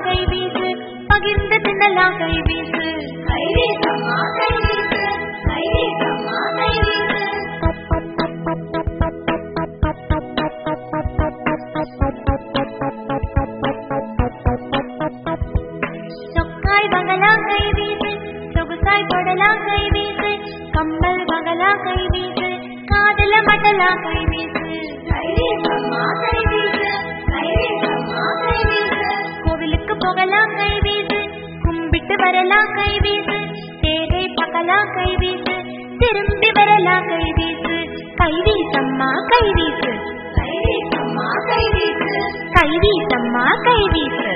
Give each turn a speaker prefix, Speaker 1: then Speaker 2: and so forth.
Speaker 1: கை வீசு பகிர்ந்து தின்னலாம் கை வீசு கை வீசம்மா கை வீசு கை வீசம்மா கை வீசு சொக்காய் வகலாம் கை வீசு சொகுசாய் போடலாம் கை வீசு கம்மல் வகலாம் கை வீசு காதல மடலாம் கை வீசு கை வீசம்மா கை வீசு கை வீசம்மா கை வீசு கோவிலுக்கு போகலாம் கை வீசு கும்பிட்டு வரலாம் கை வீசு தேரை பகலாம் கை வீசு திரும்பி வரலாம் கை வீசு கை வீசம்மா கை வீசு கை வீசம்மா கை வீசு கை வீசம்மா கை வீசு